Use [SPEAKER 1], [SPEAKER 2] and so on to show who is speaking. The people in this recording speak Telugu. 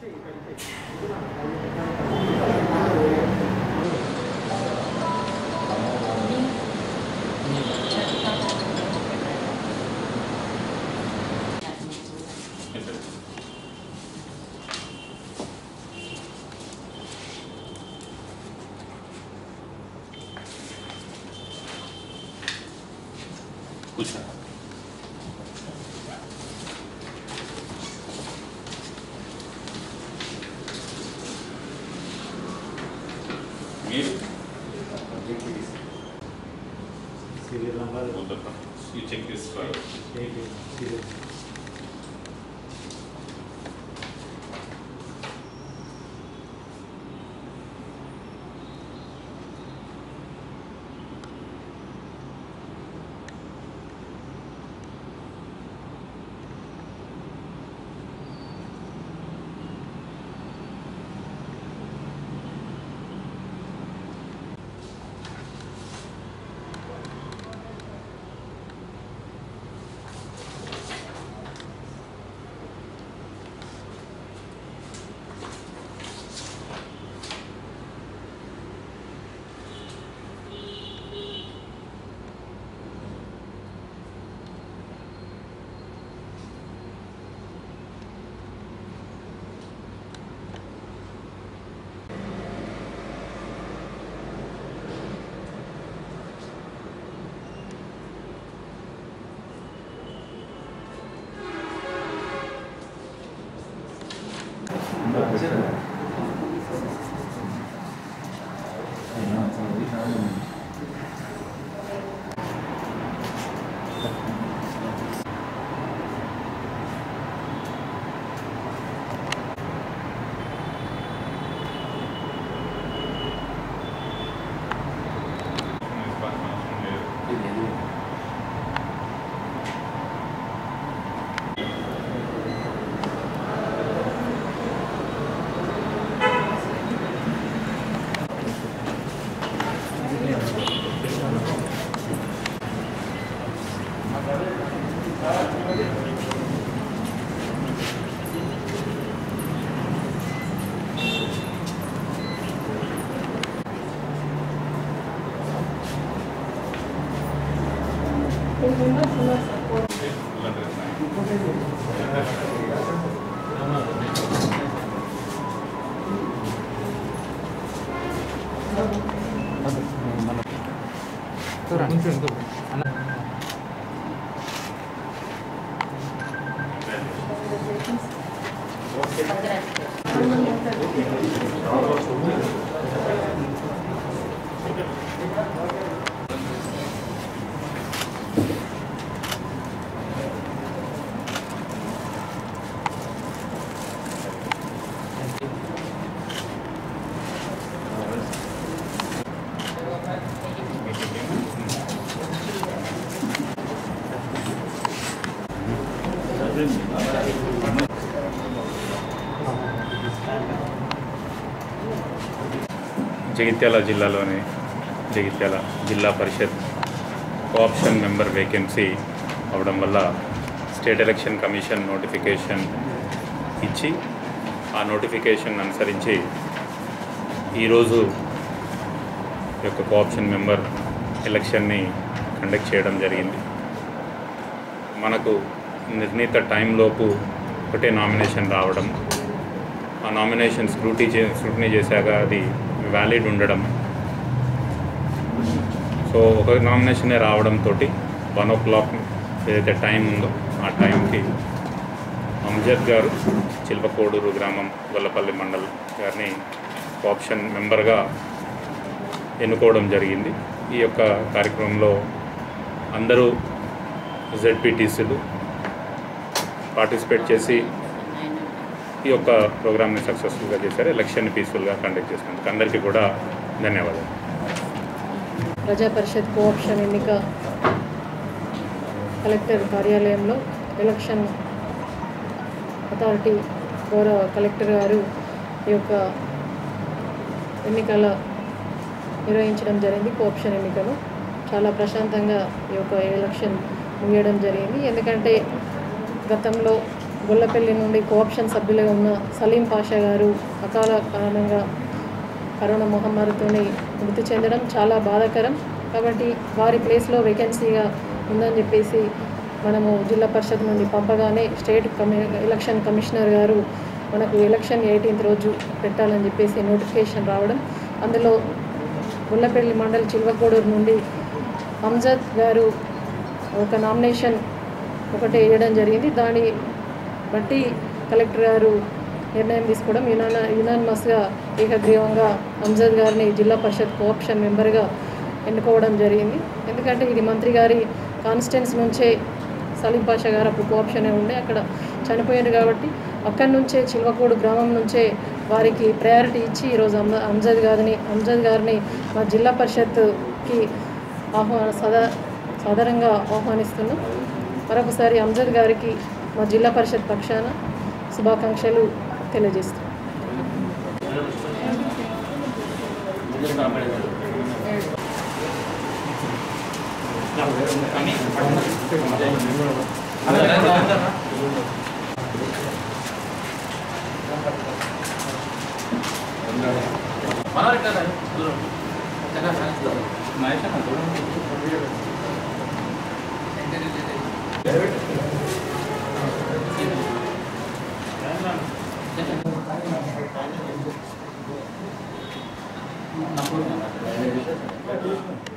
[SPEAKER 1] కూర్చో మీరు
[SPEAKER 2] serial number
[SPEAKER 1] you check this for
[SPEAKER 2] serial
[SPEAKER 1] Jagtial జిల్లాలోని జగిత్యాల జిల్లా పరిషత్ కోఆప్షన్ మెంబర్ వేకెన్సీ అవడం వల్ల స్టేట్ ఎలక్షన్ కమిషన్ నోటిఫికేషన్ ఇచ్చి ఆ నోటిఫికేషన్ అనుసరించి ఈరోజు ఈ యొక్క కోఆప్షన్ మెంబర్ ఎలక్షన్ని కండక్ట్ చేయడం జరిగింది మనకు నిర్ణీత టైంలోపు ఒకటే నామినేషన్ రావడం ఆ నామినేషన్ స్క్రూటీ చే స్క్రూటినీ చేశాక అది వ్యాలిడ్ ఉండడం సో ఒక నామినేషనే రావడంతో వన్ ఓ క్లాక్ ఏదైతే టైం ఉందో ఆ టైంకి అమ్జద్ గారు చిల్పకోడూరు గ్రామం గొల్లపల్లి మండల్ గారిని ఆప్షన్ మెంబర్గా ఎన్నుకోవడం జరిగింది ఈ యొక్క కార్యక్రమంలో అందరూ జెడ్పీటీసీలు పార్టిసిపేట్ చేసి ఈ యొక్క ప్రోగ్రామ్ని సక్సెస్ఫుల్గా చేశారు ఎలక్షన్ పీస్ఫుల్గా కండక్ట్ చేసినందుకు అందరికీ కూడా ధన్యవాదాలు
[SPEAKER 3] ప్రజా పరిషత్ కోఆప్షన్ ఎన్నిక కలెక్టర్ కార్యాలయంలో ఎలక్షన్ అథారిటీ గౌరవ కలెక్టర్ గారు ఈ యొక్క ఎన్నికల నిర్వహించడం జరిగింది కోఆప్షన్ ఎన్నికలు చాలా ప్రశాంతంగా ఈ యొక్క ఎలక్షన్ ముగియడం జరిగింది ఎందుకంటే గతంలో గొల్లపల్లి నుండి కోఆప్షన్ సభ్యులుగా ఉన్న సలీం పాషా గారు అకాల కారణంగా కరోనా మహమ్మారితోని మృతి చెందడం చాలా బాధాకరం కాబట్టి వారి ప్లేస్లో వేకెన్సీగా ఉందని చెప్పేసి మనము జిల్లా పరిషత్ నుండి పంపగానే స్టేట్ కమి ఎలక్షన్ కమిషనర్ గారు మనకు ఎలక్షన్ ఎయిటీన్త్ రోజు పెట్టాలని చెప్పేసి నోటిఫికేషన్ రావడం అందులో గుల్లపల్లి మండల్ చిల్వకోడూరు నుండి అంజద్ గారు ఒక నామినేషన్ ఒకటి వేయడం జరిగింది దాని బట్టి కలెక్టర్ గారు నిర్ణయం తీసుకోవడం యునాన యునానిమస్గా ఏకగ్రీవంగా అంజద్ గారిని జిల్లా పరిషత్ కోఆప్షన్ మెంబర్గా ఎన్నుకోవడం జరిగింది ఎందుకంటే ఇది మంత్రి గారి కాన్స్టిట్యున్స్ నుంచే సలీం పాషా గారు అప్పుడు కోఆప్షనే ఉండే అక్కడ చనిపోయారు కాబట్టి అక్కడి నుంచే చిల్వకోడు గ్రామం నుంచే వారికి ప్రయారిటీ ఇచ్చి ఈరోజు అమ్మ అంజద్ గారిని అంజద్ గారిని మా జిల్లా పరిషత్కి ఆహ్వాన సదా సాధారణంగా ఆహ్వానిస్తున్నాం మరొకసారి అంజద్ గారికి మా జిల్లా పరిషత్ పక్షాన శుభాకాంక్షలు తెలియజేస్తున్నాం
[SPEAKER 4] Thank you.